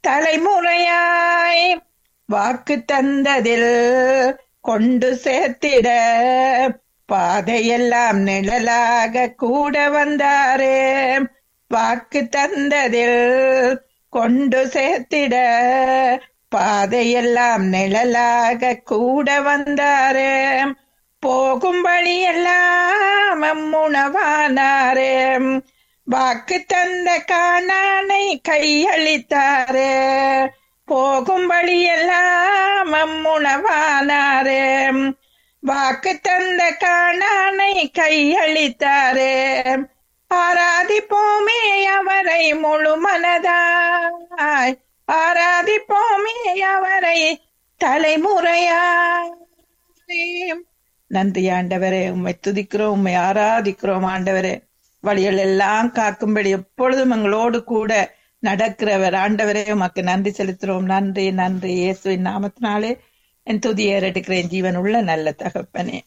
தலைமுறையாய் வாக்கு தந்ததில் கொண்டு சேர்த்திட பாதையெல்லாம் நிழலாக கூட வந்தாரே வாக்கு தந்ததில் கொண்டு சேர்த்திட பாதையெல்லாம் நிழலாக கூட வந்தாரே போகும் வழியெல்லாம் உணவானாரே வாக்கு தந்த காணானை கையளித்தாரே போகும் வழியெல்லாம் உணவானாரே வாக்கு தந்த காணானை கையளித்தாரே ஆராதிப்போமே அவரை முழு மனதாய் ஆராதிப்போமே அவரை தலைமுறையாய் நன்றி ஆண்டவரே உம்மை துதிக்கிறோம் உம்மை ஆராதிக்கிறோம் ஆண்டவரே வழிகள் எல்லாம் காக்கும்படி எப்பொழுதும் எங்களோடு கூட நடக்கிறவர் ஆண்டவரே உமக்கு நன்றி செலுத்துறோம் நன்றி நன்றி இயேசுவின் நாமத்தினாலே என் துதியை எடுக்கிறேன் ஜீவன் உள்ள நல்ல தகப்பனே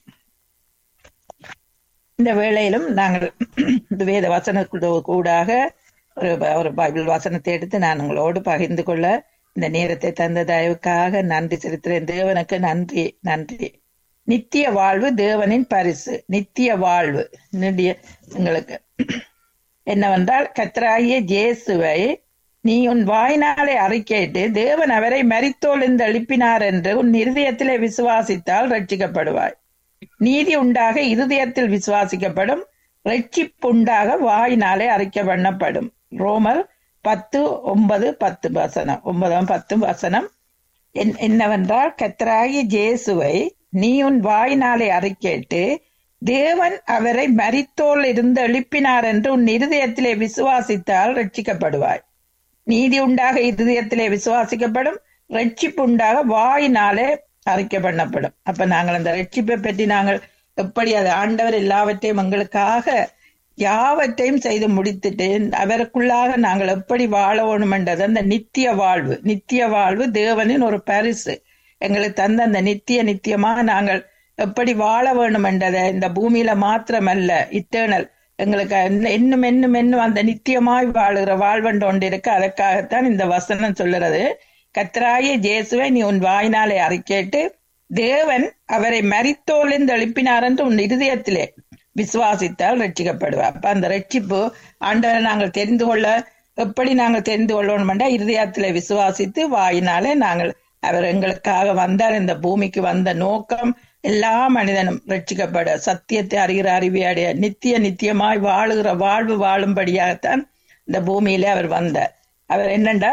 இந்த வேளையிலும் நாங்கள் இந்த வேத வசன கூடாக ஒரு ஒரு பைபிள் வசனத்தை எடுத்து நான் உங்களோடு பகிர்ந்து கொள்ள இந்த நேரத்தை தந்த தயவுக்காக நன்றி செலுத்துறேன் தேவனுக்கு நன்றி நன்றி நித்திய வாழ்வு தேவனின் பரிசு நித்திய வாழ்வு எங்களுக்கு என்னவென்றால் கத்தராகிய ஜேசுவை நீ உன் வாய்நாளை அறிக்கையிட்டு தேவன் அவரை மரித்தோல் எழுப்பினார் என்று உன் இருதயத்திலே விசுவாசித்தால் ரட்சிக்கப்படுவாய் நீதி உண்டாக இருதயத்தில் விசுவாசிக்கப்படும் ரட்சிப்புண்டாக வாயினாலே அறிக்கை பண்ணப்படும் ரோமர் பத்து ஒன்பது பத்து வசனம் ஒன்பதாம் பத்து வசனம் என்னவென்றால் கத்தராகி ஜேசுவை நீ உன் வாயினாலே அறிக்கேட்டு தேவன் அவரை மரித்தோல் இருந்து எழுப்பினார் என்று உன் இருதயத்திலே விசுவாசித்தால் ரட்சிக்கப்படுவாய் நீதி உண்டாக இருதயத்திலே விசுவாசிக்கப்படும் ரட்சிப்பு உண்டாக வாயினாலே அறிக்கை பண்ணப்படும் அப்ப நாங்கள் அந்த ரட்சிப்பை பற்றி நாங்கள் எப்படி அது ஆண்டவர் எல்லாவற்றையும் எங்களுக்காக யாவற்றையும் செய்து முடித்துட்டு அவருக்குள்ளாக நாங்கள் எப்படி வாழ வேணுமென்றது அந்த நித்திய வாழ்வு நித்திய வாழ்வு தேவனின் ஒரு பரிசு எங்களுக்கு தந்த அந்த நித்திய நித்தியமாக நாங்கள் எப்படி வாழ வேணும் என்றதை இந்த பூமியில மாத்திரமல்ல இட்டேனல் எங்களுக்கு இன்னும் இன்னும் இன்னும் அந்த நித்தியமாய் வாழுகிற வாழ்வண்டு ஒன்று இருக்கு அதற்காகத்தான் இந்த வசனம் சொல்லுறது கத்ராய ஜேசுவை நீ உன் வாயினாலே அறிக்கேட்டு தேவன் அவரை மரித்தோலிருந்து எழுப்பினார் என்று உன் இருதயத்திலே விசுவாசித்தால் ரட்சிக்கப்படுவார் அப்ப அந்த ரட்சிப்பு ஆண்டவரை நாங்கள் தெரிந்து கொள்ள எப்படி நாங்கள் தெரிந்து கொள்ளணும்டா இருதயத்திலே விசுவாசித்து வாயினாலே நாங்கள் அவர் எங்களுக்காக வந்தார் இந்த பூமிக்கு வந்த நோக்கம் எல்லா மனிதனும் ரட்சிக்கப்பட சத்தியத்தை அறிகிற அறிவை அடைய நித்திய நித்தியமாய் வாழுகிற வாழ்வு வாழும்படியாகத்தான் இந்த பூமியில அவர் வந்தார் அவர் என்னண்டா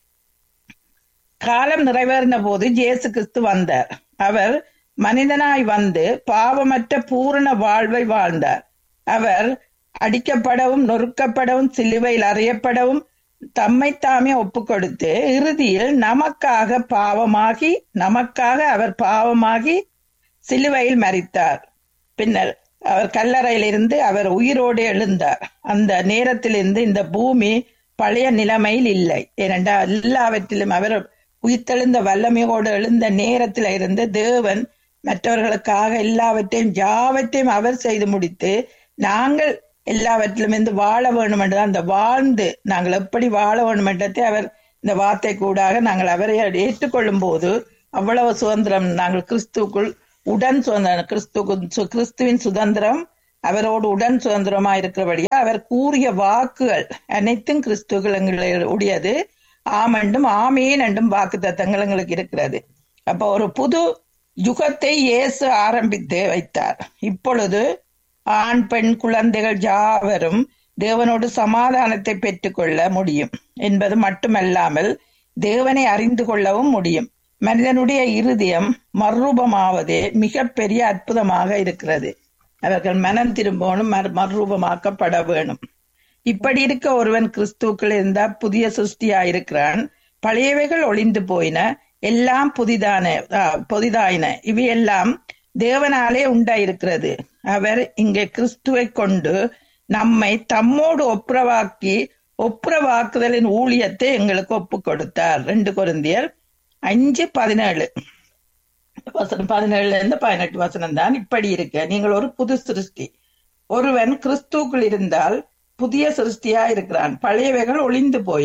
காலம் நிறைவேறின போது ஜேசு கிறிஸ்து வந்தார் அவர் மனிதனாய் வந்து பாவமற்ற பூரண வாழ்வை வாழ்ந்தார் அவர் அடிக்கப்படவும் நொறுக்கப்படவும் சிலுவையில் அறியப்படவும் தம்மை தாமே ஒப்பு கொடுத்து இறுதியில் நமக்காக பாவமாகி நமக்காக அவர் பாவமாகி சிலுவையில் மறித்தார் பின்னர் அவர் கல்லறையில் இருந்து அவர் உயிரோடு எழுந்தார் அந்த நேரத்திலிருந்து இந்த பூமி பழைய நிலைமையில் இல்லை ஏனென்றால் எல்லாவற்றிலும் அவர் உயிர்த்தெழுந்த வல்லமையோடு எழுந்த நேரத்தில் இருந்து தேவன் மற்றவர்களுக்காக எல்லாவற்றையும் யாவற்றையும் அவர் செய்து முடித்து நாங்கள் எல்லாவற்றிலும் இருந்து வாழ வேண்டும் என்று அந்த வாழ்ந்து நாங்கள் எப்படி வாழ வேண்டும் என்றதை அவர் இந்த வார்த்தை கூடாக நாங்கள் அவரை ஏற்றுக்கொள்ளும் போது அவ்வளவு சுதந்திரம் நாங்கள் கிறிஸ்துக்குள் உடன் சுதந்திரம் கிறிஸ்து கிறிஸ்துவின் சுதந்திரம் அவரோடு உடன் சுதந்திரமா இருக்கிறபடியா அவர் கூறிய வாக்குகள் அனைத்தும் கிறிஸ்துக்கள் எங்களுடையது ஆமண்டும் ஆமேன் என்றும் வாக்கு தத்தங்கள் எங்களுக்கு இருக்கிறது அப்ப ஒரு புது யுகத்தை இயேசு ஆரம்பித்து வைத்தார் இப்பொழுது ஆண் பெண் குழந்தைகள் யாவரும் தேவனோடு சமாதானத்தை பெற்றுக்கொள்ள முடியும் என்பது மட்டுமல்லாமல் தேவனை அறிந்து கொள்ளவும் முடியும் மனிதனுடைய இருதயம் மறுரூபமாவதே மிக பெரிய அற்புதமாக இருக்கிறது அவர்கள் மனம் திரும்பணும் மறுரூபமாக்கப்பட வேணும் இப்படி இருக்க ஒருவன் கிறிஸ்துக்கள் இருந்தா புதிய சிருஷ்டியா இருக்கிறான் பழையவைகள் ஒளிந்து போயின எல்லாம் புதிதான புதிதாயின இவையெல்லாம் தேவனாலே உண்டாயிருக்கிறது அவர் இங்கே கிறிஸ்துவை கொண்டு நம்மை தம்மோடு ஒப்புரவாக்கி ஒப்புரவாக்குதலின் ஊழியத்தை எங்களுக்கு ஒப்பு கொடுத்தார் ரெண்டு குருந்தியர் அஞ்சு பதினேழு வசனம் பதினேழுல இருந்து பதினெட்டு வசனம் தான் இப்படி இருக்கு நீங்கள் ஒரு புது சிருஷ்டி ஒருவன் கிறிஸ்துக்குள் இருந்தால் புதிய சிருஷ்டியா இருக்கிறான் பழையவைகள் ஒளிந்து போயின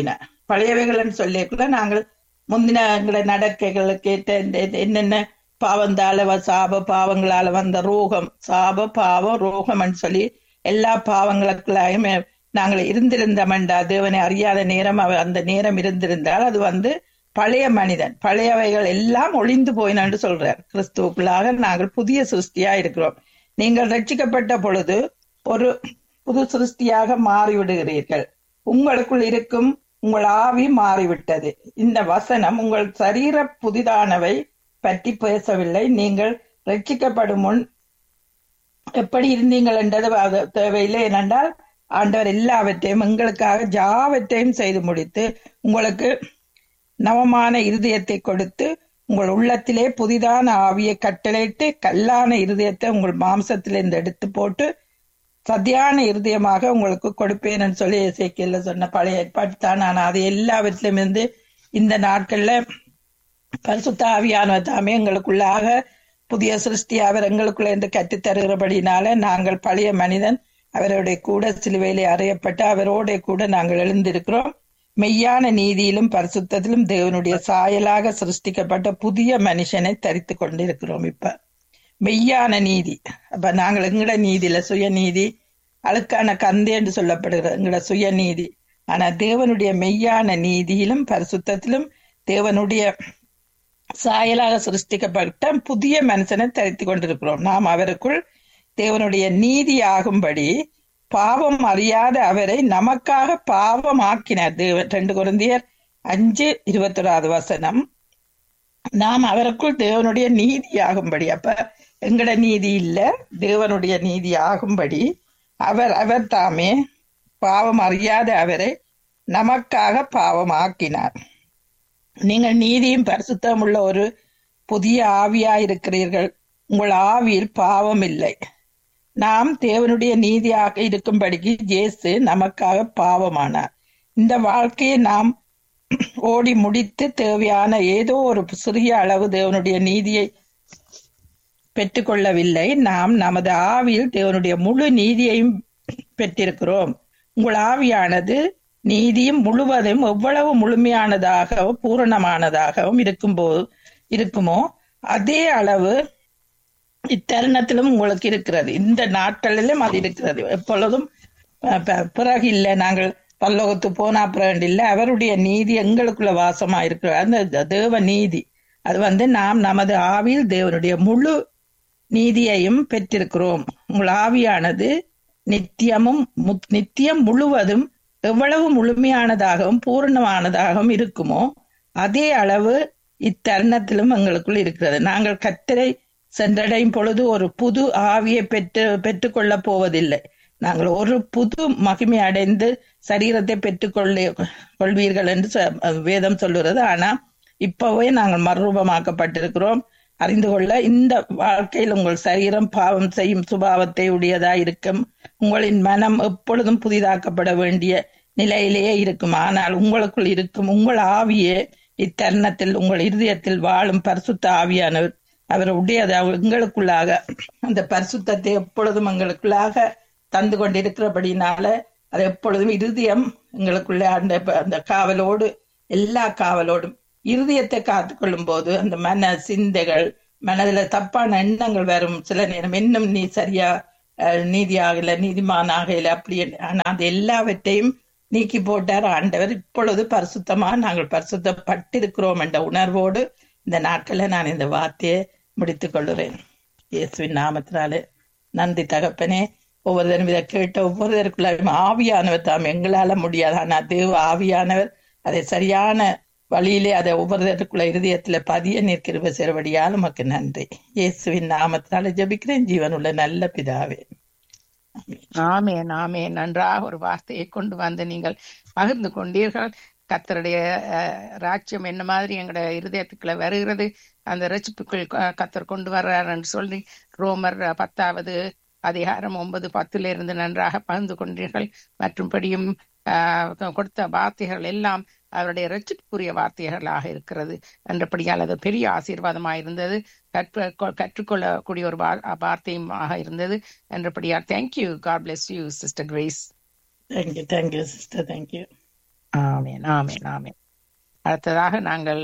பழையவைகள்னு சொல்லிக்குள்ள நாங்கள் முந்தின எங்களோட நடக்கைகளுக்கு ஏற்ற இந்த இந்த என்னென்ன பாவந்தால வ- சாப பாவங்களால வந்த ரோகம் சாப பாவம் ரோகம்னு சொல்லி எல்லா பாவங்களுக்குள்ளாயும் நாங்கள் இருந்திருந்தோம்டா தேவனை அறியாத நேரம் அவ- அந்த நேரம் இருந்திருந்தால் அது வந்து பழைய மனிதன் பழையவைகள் எல்லாம் ஒளிந்து போயினு சொல்றார் கிறிஸ்துவுக்குள்ளாக நாங்கள் புதிய சிருஷ்டியா இருக்கிறோம் நீங்கள் ரட்சிக்கப்பட்ட பொழுது ஒரு புது சிருஷ்டியாக மாறிவிடுகிறீர்கள் உங்களுக்குள் இருக்கும் உங்கள் ஆவி மாறிவிட்டது இந்த வசனம் உங்கள் சரீர புதிதானவை பற்றி பேசவில்லை நீங்கள் ரட்சிக்கப்படும் முன் எப்படி இருந்தீங்கள் என்றது அது தேவையில்லை ஏனென்றால் ஆண்டவர் எல்லாவற்றையும் எங்களுக்காக ஜாவற்றையும் செய்து முடித்து உங்களுக்கு நவமான இருதயத்தை கொடுத்து உங்கள் உள்ளத்திலே புதிதான ஆவியை கட்டளையிட்டு கல்லான இருதயத்தை உங்கள் மாம்சத்திலிருந்து எடுத்து போட்டு சத்தியான இருதயமாக உங்களுக்கு கொடுப்பேன்னு சொல்லி இசைக்கியல்ல சொன்ன பழைய ஏற்பாடு தான் நான் அது எல்லாவற்றிலும் இருந்து இந்த நாட்கள்ல பரிசுத்த ஆவியானவர் தாமே எங்களுக்குள்ளாக புதிய சிருஷ்டி அவர் எங்களுக்குள்ள இருந்து கற்றுத் தருகிறபடினால நாங்கள் பழைய மனிதன் அவருடைய கூட சிலுவையிலே அறையப்பட்டு அவரோட கூட நாங்கள் எழுந்திருக்கிறோம் மெய்யான நீதியிலும் பரிசுத்தத்திலும் தேவனுடைய சாயலாக சிருஷ்டிக்கப்பட்ட புதிய மனுஷனை தரித்து கொண்டிருக்கிறோம் இப்ப மெய்யான நீதி அப்ப நாங்கள் எங்கட நீதியில சுயநீதி அழுக்கான கந்தை என்று சொல்லப்படுகிறது எங்கட சுயநீதி ஆனா தேவனுடைய மெய்யான நீதியிலும் பரிசுத்தத்திலும் தேவனுடைய சாயலாக சிருஷ்டிக்கப்பட்ட புதிய மனுஷனை தரித்து கொண்டிருக்கிறோம் நாம் அவருக்குள் தேவனுடைய நீதி ஆகும்படி பாவம் அறியாத அவரை நமக்காக பாவம் ஆக்கினார் தேவன் ரெண்டு குருந்தியர் அஞ்சு இருபத்தொராது வசனம் நாம் அவருக்குள் தேவனுடைய நீதி ஆகும்படி அப்ப எங்கட நீதி இல்ல தேவனுடைய நீதி ஆகும்படி அவர் அவர் தாமே பாவம் அறியாத அவரை நமக்காக பாவம் ஆக்கினார் நீங்கள் நீதியும் பரிசுத்தம் உள்ள ஒரு புதிய ஆவியா இருக்கிறீர்கள் உங்கள் ஆவியில் பாவம் இல்லை நாம் தேவனுடைய நீதியாக இருக்கும்படிக்கு இயேசு நமக்காக பாவமானார் இந்த வாழ்க்கையை நாம் ஓடி முடித்து தேவையான ஏதோ ஒரு சிறிய அளவு தேவனுடைய நீதியை பெற்றுக்கொள்ளவில்லை நாம் நமது ஆவியில் தேவனுடைய முழு நீதியையும் பெற்றிருக்கிறோம் உங்கள் ஆவியானது நீதியும் முழுவதும் எவ்வளவு முழுமையானதாகவும் பூரணமானதாகவும் இருக்கும்போது இருக்குமோ அதே அளவு இத்தருணத்திலும் உங்களுக்கு இருக்கிறது இந்த நாட்களிலும் அது இருக்கிறது எப்பொழுதும் அஹ், ப- பிறகு இல்லை நாங்கள் பல்லோகத்து போனா பிறகு இல்லை அவருடைய நீதி எங்களுக்குள்ள வாசமா இருக்கிற அந்த தேவ நீதி அது வந்து நாம் நமது ஆவியில் தேவனுடைய முழு நீதியையும் பெற்றிருக்கிறோம் உங்கள் ஆவியானது நித்தியமும் மு- நித்தியம் முழுவதும் எவ்வளவு முழுமையானதாகவும் பூரணமானதாகவும் இருக்குமோ அதே அளவு இத்தருணத்திலும் எங்களுக்குள் இருக்கிறது நாங்கள் கத்தரை சென்றடையும் பொழுது ஒரு புது ஆவியை பெற்று பெற்றுக்கொள்ளப் போவதில்லை நாங்கள் ஒரு புது மகிமை அடைந்து சரீரத்தை பெற்றுக்கொள்ள கொள்வீர்கள் என்று சொ- வேதம் சொல்லுகிறது ஆனா இப்பவே நாங்கள் மறுரூபமாக்கப்பட்டிருக்கிறோம் அறிந்து கொள்ள இந்த வாழ்க்கையில் உங்கள் சரீரம் பாவம் செய்யும் சுபாவத்தை உடையதா இருக்கும் உங்களின் மனம் எப்பொழுதும் புதிதாக்கப்பட வேண்டிய நிலையிலேயே இருக்கும் ஆனால் உங்களுக்குள் இருக்கும் உங்கள் ஆவியே இத்தருணத்தில் உங்கள் இருதயத்தில் வாழும் பரிசுத்த ஆவியானவர் அவர் உடையது அவர் எங்களுக்குள்ளாக அந்த பரிசுத்தத்தை எப்பொழுதும் எங்களுக்குள்ளாக தந்து கொண்டிருக்கிறபடினால அது எப்பொழுதும் இருதயம் எங்களுக்குள்ள அந்த அந்த காவலோடு எல்லா காவலோடும் இருதயத்தை காத்துக்கொள்ளும் போது அந்த மன சிந்தைகள் மனதுல தப்பான எண்ணங்கள் வரும் சில நேரம் இன்னும் நீ சரியா அஹ், நீதியாகல நீதிமானாகல அப்படி என்று. ஆனா அது எல்லாவற்றையும் நீக்கி போட்டார் ஆண்டவர் இப்பொழுது பரிசுத்தமா நாங்கள் பரிசுத்தப்பட்டிருக்கிறோம் என்ற உணர்வோடு இந்த நாட்கள்ல நான் இந்த வார்த்தையை முடித்துக் கொள்கிறேன் இயேசுவின் நாமத்தினாலே நன்றி தகப்பனே ஒவ்வொருத்தரும் இதை கேட்ட ஒவ்வொருத்தருக்குள்ள ஆவியானவர் தாம் எங்களால முடியாது ஆனா தேவ ஆவியானவர் அதை சரியான வழியிலே அதை ஒவ்வொருத்தருக்குள்ள இருதயத்துல பதிய நிற்கிற சிறுபடியால் உமக்கு நன்றி இயேசுவின் நாமத்தினால ஜெபிக்கிறேன் ஜீவனுள்ள நல்ல பிதாவே ஆமேன் ஆமேன் நன்றாக ஒரு வார்த்தையை கொண்டு வந்து நீங்கள் பகிர்ந்து கொண்டீர்கள் கத்தருடைய அஹ், ராஜ்யம் என்ன மாதிரி எங்களுடைய இருதயத்துக்குள்ள வருகிறது அந்த ரட்சிப்புக்குள் க- கத்தர் கொண்டு வர்றாருன்னு சொல்லி ரோமர் அஹ், பத்தாவது அதிகாரம் ஒன்பது பத்துல இருந்து நன்றாக பகிர்ந்து கொண்டீர்கள் மற்றும்படியும் ஆஹ், கொடுத்த வார்த்தைகள் எல்லாம் அவருடைய ரட்சிப்புக்குரிய வார்த்தைகளாக இருக்கிறது என்றபடியால் அது பெரிய ஆசீர்வாதமாக இருந்தது கற்று கற்றுக்கொள்ளக்கூடிய ஒரு வா- வார்த்தையுமாக இருந்தது என்றபடியால் thank you God bless you sister Grace thank you thank you sister thank you ஆமேன் ஆமேன் ஆமேன் அடுத்ததாக நாங்கள்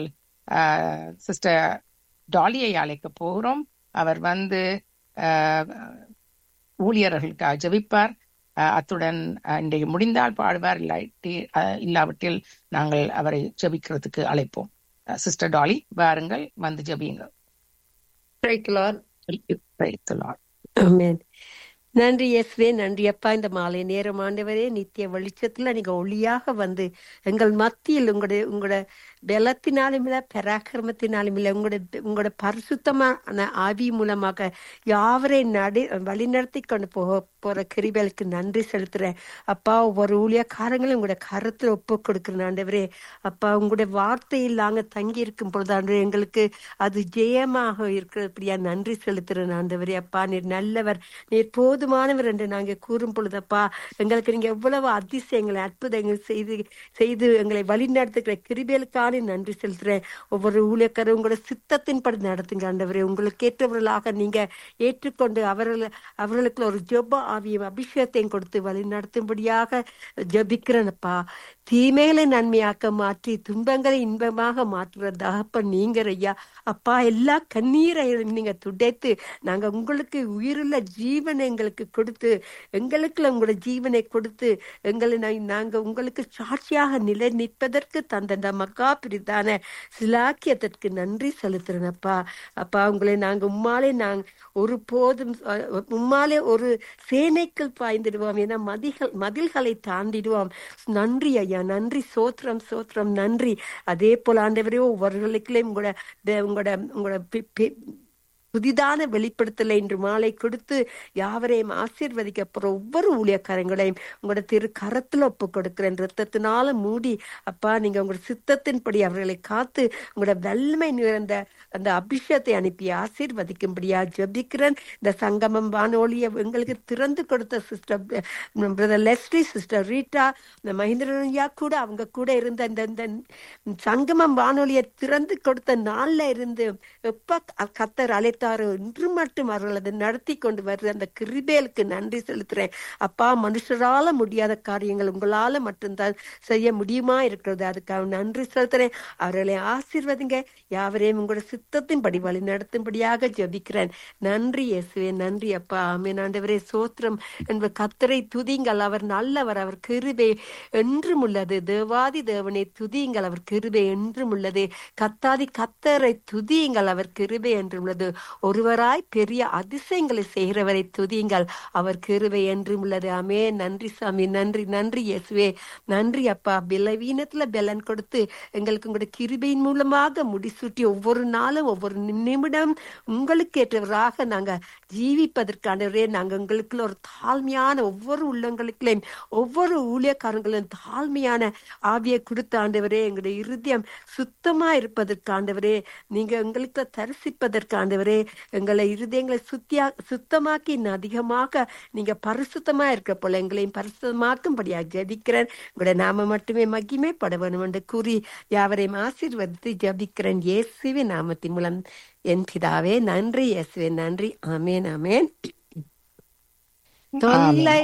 சிஸ்டர் டாலியை அழைக்க போகிறோம் அவர் வந்து ஆஹ், ஊழியர்களுக்காக ஜெபிப்பார் ஆஹ், அத்துடன் ஆஹ், இன்றைக்கு முடிந்தால் பாடுவார் இல்லாட்டி ஆஹ், இல்லாவிட்டில் நாங்கள் அவரை ஜெபிக்கிறதுக்கு அழைப்போம் சிஸ்டர் டாலி வாருங்கள் வந்து ஜெபியுங்கள் Praise the Lord. Praise the Lord. Amen. நன்றி இயேசுவே நன்றி அப்பா இந்த மாலை நேரம் ஆண்டவரே நித்திய வெளிச்சத்துல நீங்க ஒளியாக வந்து எங்கள் மத்தியில் உங்களுடைய உங்களோட பலத்தினாலும் இல்ல பராக்கிரமத்தினாலும் இல்ல உங்களோட உங்களோட பரிசுத்தமான ஆவி மூலமாக யாவரை நடி வழிநடத்தி கொண்டு போக போற கிரிபலுக்கு நன்றி செலுத்துறேன் அப்பா ஒவ்வொரு ஊழியக்காரங்களும் உங்களோட கருத்துல ஒப்பு கொடுக்குறேன் ஆண்டவரே அப்பா உங்களுடைய வார்த்தையில் நாங்க தங்கி இருக்கும் பொழுது ஆண்டவரே எங்களுக்கு அது ஜெயமாக இருக்கிறபடியா நன்றி செலுத்துறேன் ஆண்டவரே அப்பா நீர் நல்லவர் நீர் போதுமானவர் என்று நாங்க கூறும் பொழுதப்பா எங்களுக்கு நீங்க எவ்வளவு அதிசயங்களை அற்புதங்கள் செய்து செய்து எங்களை வழிநடத்துகிற கிருபேலுக்கான நன்றி செலுத்துறேன் ஒவ்வொரு ஊழியக்காரரும் உங்களோட சித்தத்தின்படி நடத்துங்க ஆண்டவரே உங்களுக்கு ஏற்றவர்களாக நீங்க ஏற்றுக்கொண்டு அவர்கள் அவர்களுக்கு ஒரு ஜெப ஆவியும் அபிஷேகத்தையும் கொடுத்து வழி நடத்தும்படியாக ஜபிக்கிறேனப்பா தீமைகளை நன்மையாக்க மாற்றி துன்பங்களை இன்பமாக மாற்றுற தகப்பன் நீங்க ஐயா அப்பா எல்லா கண்ணீரையும் நீங்க துடைத்து நாங்க உங்களுக்கு உயிருள்ள ஜீவனை எங்களுக்கு கொடுத்து எங்களுக்கு உங்களோட ஜீவனை கொடுத்து எங்களை நா- நாங்க உங்களுக்கு சாட்சியாக நிலை நிற்பதற்கு தந்த இந்த மகா பிரிதான சிலாக்கியத்திற்கு நன்றி செலுத்துறேன் அப்பா அப்பா உங்களை நாங்க உம்மாலே நாங்க ஒரு போதும் அஹ், உம்மாலே ஒரு சேனைக்குள் பாய்ந்திடுவோம் ஏன்னா மதிகள் மதில்களை தாண்டிடுவோம் நன்றி ஐயா நன்றி சோத்திரம் சோத்திரம் நன்றி அதே போல ஆண்டவரே ஒவ்வொருவர்களுக்குள்ளே உங்களோட த- உங்களோட உங்களோட பி- பி- புதிதான வெளிப்படுத்தலை இன்று மாலை கொடுத்து யாவரையும் ஆசீர்வதிக்க போற ஒவ்வொரு ஊழியக்காரங்களையும் உங்களோட திரு கரத்துல ஒப்பு கொடுக்கிறேன் ரத்தத்தினால மூடி அப்பா நீங்க உங்களோட சித்தத்தின்படி அவர்களை காத்து உங்களோட வல்லமை நிறைந்த அந்த அபிஷேகத்தை அனுப்பி ஆசீர்வதிக்கும்படியா ஜெபிக்கிறேன் இந்த சங்கமம் வானொலியை எங்களுக்கு திறந்து கொடுத்த sister brother Leslie sister Rita இந்த மஹிந்திரனையா கூட அவங்க கூட இருந்த இந்த இந்த சங்கமம் வானொலியை திறந்து கொடுத்த நாள்ல இருந்து எப்ப க- கத்தர் அழைத்தாரோ இன்று மட்டும் அவர்கள் அதை நடத்தி கொண்டு வருகிற அந்த கிருபேலுக்கு நன்றி செலுத்துறேன் அப்பா மனுஷரால முடியாத காரியங்கள் உங்களால மட்டும்தான் செய்ய முடியுமா இருக்கிறது அதுக்காக நன்றி செலுத்துறேன் அவர்களை ஆசீர்வதிங்க யாவரையும் உங்களோட சித்தத்தின்படி வழி நடத்தும்படியாக ஜெபிக்கிறேன் நன்றி இயேசுவே நன்றி அப்பா ஆமென் ஆண்டவரே சோத்திரம் என்ப கத்தரை துதிங்கள் அவர் நல்லவர் அவர் கிருபை என்றும் உள்ளது தேவாதி தேவனை துதியுங்கள் அவர் கிருபை என்றும் உள்ளது கத்தாதி கத்தரை துதியுங்கள் அவர் கிருபை என்றும் உள்ளது ஒருவராய் பெரிய அதிசயங்களை செய்கிறவரை துதியுங்கள் அவர் கிருபை என்றும் உள்ளது ஆமே நன்றி சாமி நன்றி நன்றி இயேசுவே நன்றி அப்பா பலவீனத்துல பலன் கொடுத்து எங்களுக்கு உங்களுடைய கிருபையின் மூலமாக முடிசூட்டி ஒவ்வொரு நாளும் ஒவ்வொரு நிமிடம் உங்களுக்கு ஏற்றவராக நாங்க ஜீவிப்பதற்கானவரே நாங்க உங்களுக்குள்ள ஒரு தாழ்மையான ஒவ்வொரு உள்ளங்களுக்குள்ளேயும் ஒவ்வொரு ஊழியக்காரங்களும் தாழ்மையான ஆவியை கொடுத்த ஆண்டவரே எங்களுடைய இருதயம் சுத்தமா இருப்பதற்காண்டவரே நீங்க எங்களுக்கு தரிசிப்பதற்காண்டவரே எங்களை இருதயங்களை சுத்தியா சுத்தமாக்கி இன்னும் அதிகமாக நீங்க பரிசுத்தமா இருக்க போல எங்களையும் பரிசுத்தமாக்கும்படியா ஜெபிக்கிறேன் உங்களுடைய நாம மட்டுமே மகிமை பட வேணும் என்று கூறி யாவரையும் ஆசீர்வதித்து ஜெபிக்கிறேன் இயேசுவின் நாமத்தின் மூலம் என் பிதாவே நன்றி இயேசுவே நன்றி ஆமேன் ஆமேன் தொல்லை